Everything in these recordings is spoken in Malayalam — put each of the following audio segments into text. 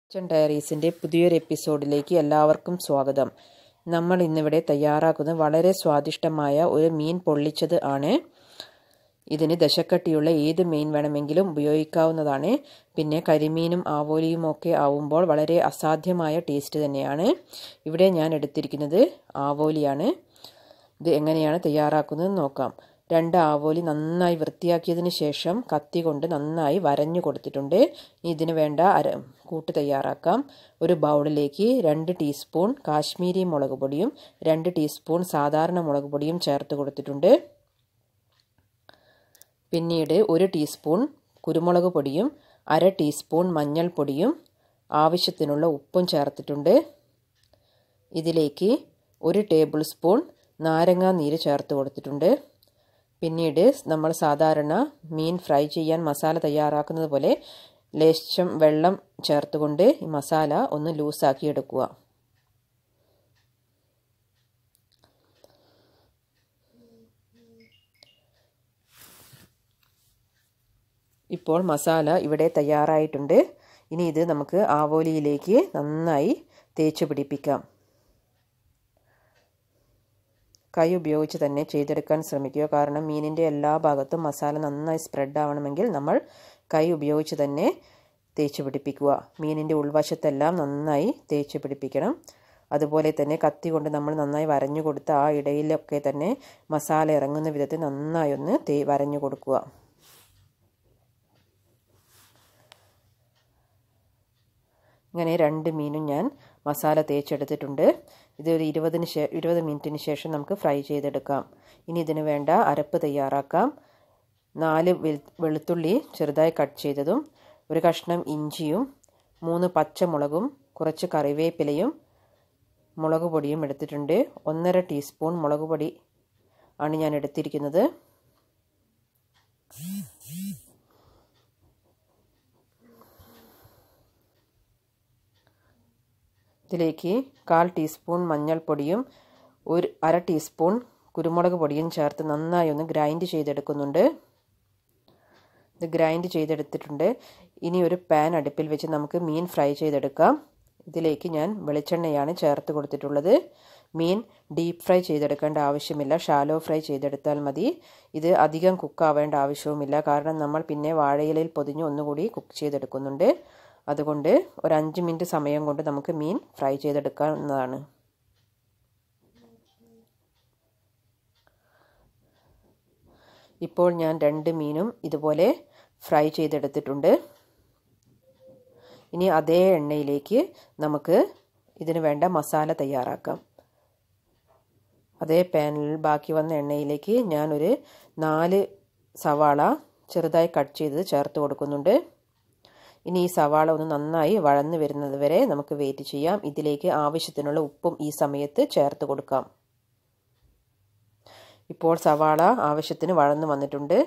കിച്ചൺ ഡയറീസിൻ്റെ പുതിയൊരു എപ്പിസോഡിലേക്ക് എല്ലാവർക്കും സ്വാഗതം നമ്മൾ ഇന്നിവിടെ തയ്യാറാക്കുന്നത് വളരെ സ്വാദിഷ്ടമായ ഒരു മീൻ പൊള്ളിച്ചത് ആണ് ഇതിന് ദശക്കട്ടിയുള്ള ഏത് മീൻ വേണമെങ്കിലും ഉപയോഗിക്കാവുന്നതാണ് പിന്നെ കരിമീനും ആവോലിയും ഒക്കെ ആവുമ്പോൾ വളരെ അസാധ്യമായ ടേസ്റ്റ് തന്നെയാണ് ഇവിടെ ഞാൻ എടുത്തിരിക്കുന്നത് ആവോലിയാണ് ഇത് എങ്ങനെയാണ് തയ്യാറാക്കുന്നത് നോക്കാം രണ്ട് ആവോലി നന്നായി വൃത്തിയാക്കിയതിന് ശേഷം കത്തി കൊണ്ട് നന്നായി വരഞ്ഞു കൊടുത്തിട്ടുണ്ട് ഇതിന് വേണ്ട അര കൂട്ട് തയ്യാറാക്കാം ഒരു ബൗളിലേക്ക് രണ്ട് ടീസ്പൂൺ കാശ്മീരി മുളക് പൊടിയും രണ്ട് ടീസ്പൂൺ സാധാരണ മുളക് പൊടിയും ചേർത്ത് കൊടുത്തിട്ടുണ്ട് പിന്നീട് ഒരു ടീസ്പൂൺ കുരുമുളക് പൊടിയും അര ടീസ്പൂൺ മഞ്ഞൾപ്പൊടിയും ആവശ്യത്തിനുള്ള ഉപ്പും ചേർത്തിട്ടുണ്ട് ഇതിലേക്ക് ഒരു ടേബിൾ സ്പൂൺ നാരങ്ങാ നീര് ചേർത്ത് കൊടുത്തിട്ടുണ്ട് പിന്നീട് നമ്മൾ സാധാരണ മീൻ ഫ്രൈ ചെയ്യാൻ മസാല തയ്യാറാക്കുന്നത് പോലെ ലേശം വെള്ളം ചേർത്തുകൊണ്ട് ഈ മസാല ഒന്ന് ലൂസാക്കി എടുക്കുക ഇപ്പോൾ മസാല ഇവിടെ തയ്യാറായിട്ടുണ്ട് ഇനി ഇത് നമുക്ക് ആവോലിയിലേക്ക് നന്നായി തേച്ച് പിടിപ്പിക്കാം കൈ ഉപയോഗിച്ച് തന്നെ ചെയ്തെടുക്കാൻ ശ്രമിക്കുക കാരണം മീനിൻ്റെ എല്ലാ ഭാഗത്തും മസാല നന്നായി സ്പ്രെഡ് ആവണമെങ്കിൽ നമ്മൾ കൈ ഉപയോഗിച്ച് തന്നെ തേച്ച് പിടിപ്പിക്കുക മീനിൻ്റെ ഉൾവശത്തെല്ലാം നന്നായി തേച്ച് പിടിപ്പിക്കണം അതുപോലെ തന്നെ കത്തി കൊണ്ട് നമ്മൾ നന്നായി വരഞ്ഞു കൊടുത്ത ആ ഇടയിലൊക്കെ തന്നെ മസാല ഇറങ്ങുന്ന വിധത്തിൽ നന്നായി ഒന്ന് തേ വരഞ്ഞു കൊടുക്കുക ഇങ്ങനെ രണ്ട് മീനും ഞാൻ മസാല തേച്ചെടുത്തിട്ടുണ്ട് ഇത് ഒരു ഇരുപതിന് ശേ ഇരുപത് മിനിറ്റിന് ശേഷം നമുക്ക് ഫ്രൈ ചെയ്തെടുക്കാം ഇനി ഇതിന് വേണ്ട അരപ്പ് തയ്യാറാക്കാം നാല് വെളുത്തുള്ളി ചെറുതായി കട്ട് ചെയ്തതും ഒരു കഷ്ണം ഇഞ്ചിയും മൂന്ന് പച്ചമുളകും കുറച്ച് കറിവേപ്പിലയും മുളക് പൊടിയും എടുത്തിട്ടുണ്ട് ഒന്നര ടീസ്പൂൺ മുളക് പൊടി ആണ് ഞാൻ എടുത്തിരിക്കുന്നത് ഇതിലേക്ക് കാൽ ടീസ്പൂൺ മഞ്ഞൾപ്പൊടിയും ഒരു അര ടീസ്പൂൺ കുരുമുളക് പൊടിയും ചേർത്ത് നന്നായി ഒന്ന് ഗ്രൈൻഡ് ചെയ്തെടുക്കുന്നുണ്ട് ഇത് ഗ്രൈൻഡ് ചെയ്തെടുത്തിട്ടുണ്ട് ഇനി ഒരു പാൻ അടുപ്പിൽ വെച്ച് നമുക്ക് മീൻ ഫ്രൈ ചെയ്തെടുക്കാം ഇതിലേക്ക് ഞാൻ വെളിച്ചെണ്ണയാണ് ചേർത്ത് കൊടുത്തിട്ടുള്ളത് മീൻ ഡീപ്പ് ഫ്രൈ ചെയ്തെടുക്കേണ്ട ആവശ്യമില്ല ഷാലോ ഫ്രൈ ചെയ്തെടുത്താൽ മതി ഇത് അധികം കുക്കാവേണ്ട ആവശ്യവുമില്ല കാരണം നമ്മൾ പിന്നെ വാഴയിലയിൽ പൊതിഞ്ഞ് ഒന്നുകൂടി കുക്ക് ചെയ്തെടുക്കുന്നുണ്ട് അതുകൊണ്ട് ഒരു അഞ്ച് മിനിറ്റ് സമയം കൊണ്ട് നമുക്ക് മീൻ ഫ്രൈ ചെയ്തെടുക്കാവുന്നതാണ് ഇപ്പോൾ ഞാൻ രണ്ട് മീനും ഇതുപോലെ ഫ്രൈ ചെയ്തെടുത്തിട്ടുണ്ട് ഇനി അതേ എണ്ണയിലേക്ക് നമുക്ക് ഇതിന് വേണ്ട മസാല തയ്യാറാക്കാം അതേ പാനിൽ ബാക്കി വന്ന എണ്ണയിലേക്ക് ഞാനൊരു നാല് സവാള ചെറുതായി കട്ട് ചെയ്ത് ചേർത്ത് കൊടുക്കുന്നുണ്ട് ഇനി ഈ സവാള ഒന്ന് നന്നായി വഴന്നു വരുന്നത് വരെ നമുക്ക് വെയിറ്റ് ചെയ്യാം ഇതിലേക്ക് ആവശ്യത്തിനുള്ള ഉപ്പും ഈ സമയത്ത് ചേർത്ത് കൊടുക്കാം ഇപ്പോൾ സവാള ആവശ്യത്തിന് വഴന്നു വന്നിട്ടുണ്ട്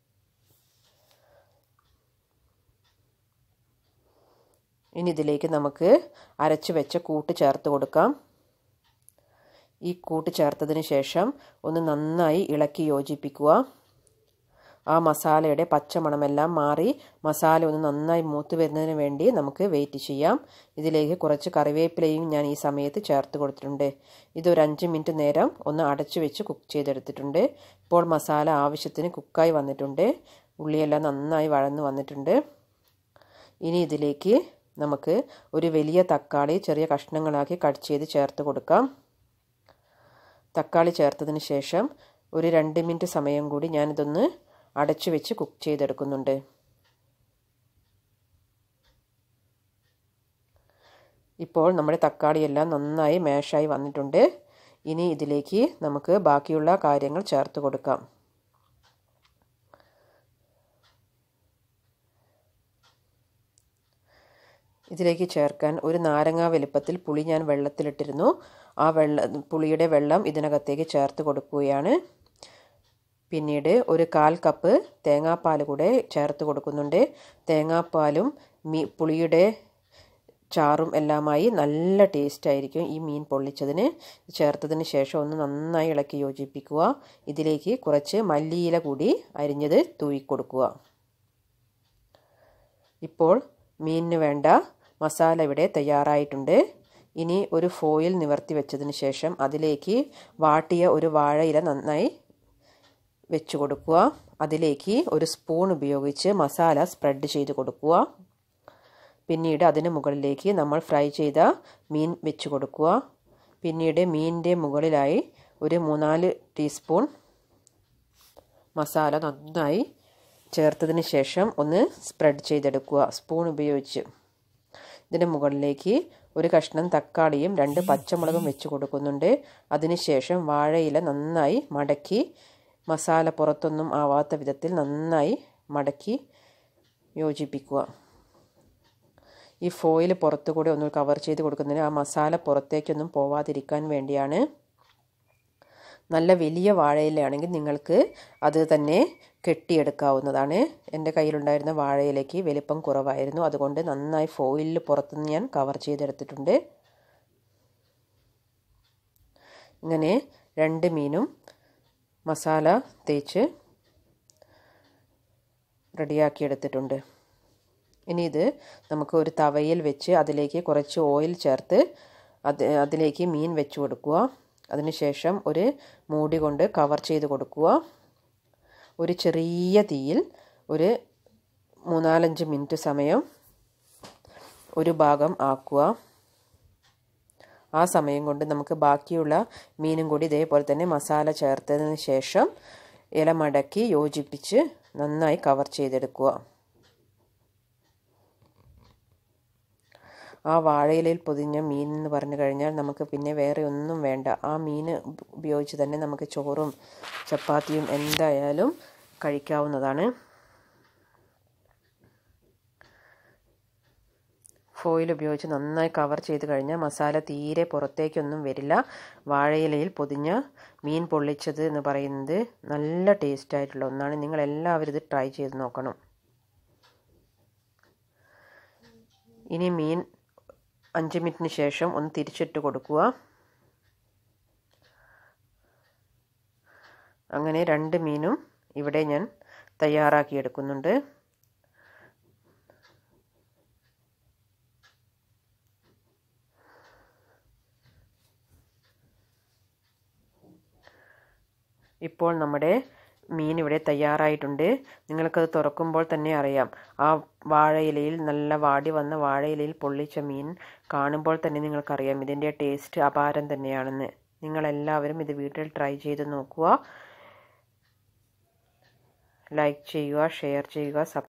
ഇനി ഇതിലേക്ക് നമുക്ക് അരച്ചു വെച്ച കൂട്ട് ചേർത്ത് കൊടുക്കാം ഈ കൂട്ട് ചേർത്തതിന് ശേഷം ഒന്ന് നന്നായി ഇളക്കി യോജിപ്പിക്കുക ആ മസാലയുടെ പച്ചമണമെല്ലാം മാറി മസാല ഒന്ന് നന്നായി മൂത്ത് വരുന്നതിന് വേണ്ടി നമുക്ക് വെയിറ്റ് ചെയ്യാം ഇതിലേക്ക് കുറച്ച് കറിവേപ്പിലയും ഞാൻ ഈ സമയത്ത് ചേർത്ത് കൊടുത്തിട്ടുണ്ട് ഇതൊരു അഞ്ച് മിനിറ്റ് നേരം ഒന്ന് അടച്ചു വെച്ച് കുക്ക് ചെയ്തെടുത്തിട്ടുണ്ട് ഇപ്പോൾ മസാല ആവശ്യത്തിന് കുക്കായി വന്നിട്ടുണ്ട് ഉള്ളിയെല്ലാം നന്നായി വഴന്ന് വന്നിട്ടുണ്ട് ഇനി ഇതിലേക്ക് നമുക്ക് ഒരു വലിയ തക്കാളി ചെറിയ കഷ്ണങ്ങളാക്കി കട്ട് ചെയ്ത് ചേർത്ത് കൊടുക്കാം തക്കാളി ചേർത്തതിന് ശേഷം ഒരു രണ്ട് മിനിറ്റ് സമയം കൂടി ഞാനിതൊന്ന് അടച്ചു വെച്ച് കുക്ക് ചെയ്തെടുക്കുന്നുണ്ട് ഇപ്പോൾ നമ്മുടെ തക്കാളിയെല്ലാം നന്നായി മാഷായി വന്നിട്ടുണ്ട് ഇനി ഇതിലേക്ക് നമുക്ക് ബാക്കിയുള്ള കാര്യങ്ങൾ ചേർത്ത് കൊടുക്കാം ഇതിലേക്ക് ചേർക്കാൻ ഒരു നാരങ്ങ വലുപ്പത്തിൽ പുളി ഞാൻ വെള്ളത്തിലിട്ടിരുന്നു ആ വെള്ള പുളിയുടെ വെള്ളം ഇതിനകത്തേക്ക് ചേർത്ത് കൊടുക്കുകയാണ് പിന്നീട് ഒരു കാൽ കപ്പ് തേങ്ങാപ്പാൽ കൂടെ ചേർത്ത് കൊടുക്കുന്നുണ്ട് തേങ്ങാപ്പാലും മീ പുളിയുടെ ചാറും എല്ലാമായി നല്ല ടേസ്റ്റ് ആയിരിക്കും ഈ മീൻ പൊള്ളിച്ചതിന് ചേർത്തതിന് ശേഷം ഒന്ന് നന്നായി ഇളക്കി യോജിപ്പിക്കുക ഇതിലേക്ക് കുറച്ച് മല്ലിയില കൂടി അരിഞ്ഞത് തൂയിക്കൊടുക്കുക ഇപ്പോൾ മീനിന് വേണ്ട മസാല ഇവിടെ തയ്യാറായിട്ടുണ്ട് ഇനി ഒരു ഫോയിൽ നിവർത്തി വെച്ചതിന് ശേഷം അതിലേക്ക് വാട്ടിയ ഒരു വാഴയില നന്നായി വെച്ച് കൊടുക്കുക അതിലേക്ക് ഒരു സ്പൂൺ ഉപയോഗിച്ച് മസാല സ്പ്രെഡ് ചെയ്ത് കൊടുക്കുക പിന്നീട് അതിന് മുകളിലേക്ക് നമ്മൾ ഫ്രൈ ചെയ്ത മീൻ വെച്ച് കൊടുക്കുക പിന്നീട് മീനിൻ്റെ മുകളിലായി ഒരു മൂന്നാല് ടീസ്പൂൺ മസാല നന്നായി ചേർത്തതിന് ശേഷം ഒന്ന് സ്പ്രെഡ് ചെയ്തെടുക്കുക സ്പൂൺ ഉപയോഗിച്ച് ഇതിന് മുകളിലേക്ക് ഒരു കഷ്ണം തക്കാളിയും രണ്ട് പച്ചമുളകും വെച്ച് കൊടുക്കുന്നുണ്ട് അതിനുശേഷം വാഴയില നന്നായി മടക്കി മസാല പുറത്തൊന്നും ആവാത്ത വിധത്തിൽ നന്നായി മടക്കി യോജിപ്പിക്കുക ഈ ഫോയിൽ പുറത്തു കൂടെ ഒന്ന് കവർ ചെയ്ത് കൊടുക്കുന്നതിന് ആ മസാല പുറത്തേക്കൊന്നും പോവാതിരിക്കാൻ വേണ്ടിയാണ് നല്ല വലിയ വാഴയിലയാണെങ്കിൽ നിങ്ങൾക്ക് അത് തന്നെ കെട്ടിയെടുക്കാവുന്നതാണ് എൻ്റെ കയ്യിലുണ്ടായിരുന്ന വാഴയിലേക്ക് വലിപ്പം കുറവായിരുന്നു അതുകൊണ്ട് നന്നായി ഫോയിലിൽ പുറത്തുനിന്ന് ഞാൻ കവർ ചെയ്തെടുത്തിട്ടുണ്ട് ഇങ്ങനെ രണ്ട് മീനും മസാല തേച്ച് റെഡിയാക്കി എടുത്തിട്ടുണ്ട് ഇനി ഇത് നമുക്ക് ഒരു തവയിൽ വെച്ച് അതിലേക്ക് കുറച്ച് ഓയിൽ ചേർത്ത് അത് അതിലേക്ക് മീൻ വെച്ച് കൊടുക്കുക അതിനുശേഷം ഒരു മൂടി കൊണ്ട് കവർ ചെയ്ത് കൊടുക്കുക ഒരു ചെറിയ തീയിൽ ഒരു മൂന്നാലഞ്ച് മിനിറ്റ് സമയം ഒരു ഭാഗം ആക്കുക ആ സമയം കൊണ്ട് നമുക്ക് ബാക്കിയുള്ള മീനും കൂടി ഇതേപോലെ തന്നെ മസാല ചേർത്തതിന് ശേഷം ഇല മടക്കി യോജിപ്പിച്ച് നന്നായി കവർ ചെയ്തെടുക്കുക ആ വാഴയിലയിൽ പൊതിഞ്ഞ മീൻ എന്ന് പറഞ്ഞു കഴിഞ്ഞാൽ നമുക്ക് പിന്നെ വേറെ ഒന്നും വേണ്ട ആ മീൻ ഉപയോഗിച്ച് തന്നെ നമുക്ക് ചോറും ചപ്പാത്തിയും എന്തായാലും കഴിക്കാവുന്നതാണ് ഫോയിൽ ഉപയോഗിച്ച് നന്നായി കവർ ചെയ്ത് കഴിഞ്ഞാൽ മസാല തീരെ പുറത്തേക്കൊന്നും വരില്ല വാഴയിലയിൽ പൊതിഞ്ഞ മീൻ പൊള്ളിച്ചത് എന്ന് പറയുന്നത് നല്ല ടേസ്റ്റ് ആയിട്ടുള്ള ഒന്നാണ് നിങ്ങൾ എല്ലാവരും ഇത് ട്രൈ ചെയ്ത് നോക്കണം ഇനി മീൻ അഞ്ച് മിനിറ്റിന് ശേഷം ഒന്ന് തിരിച്ചിട്ട് കൊടുക്കുക അങ്ങനെ രണ്ട് മീനും ഇവിടെ ഞാൻ തയ്യാറാക്കി എടുക്കുന്നുണ്ട് ഇപ്പോൾ നമ്മുടെ മീൻ ഇവിടെ തയ്യാറായിട്ടുണ്ട് നിങ്ങൾക്കത് തുറക്കുമ്പോൾ തന്നെ അറിയാം ആ വാഴയിലയിൽ നല്ല വാടി വന്ന വാഴയിലയിൽ പൊള്ളിച്ച മീൻ കാണുമ്പോൾ തന്നെ നിങ്ങൾക്കറിയാം ഇതിൻ്റെ ടേസ്റ്റ് അപാരം തന്നെയാണെന്ന് നിങ്ങളെല്ലാവരും ഇത് വീട്ടിൽ ട്രൈ ചെയ്ത് നോക്കുക ലൈക്ക് ചെയ്യുക ഷെയർ ചെയ്യുക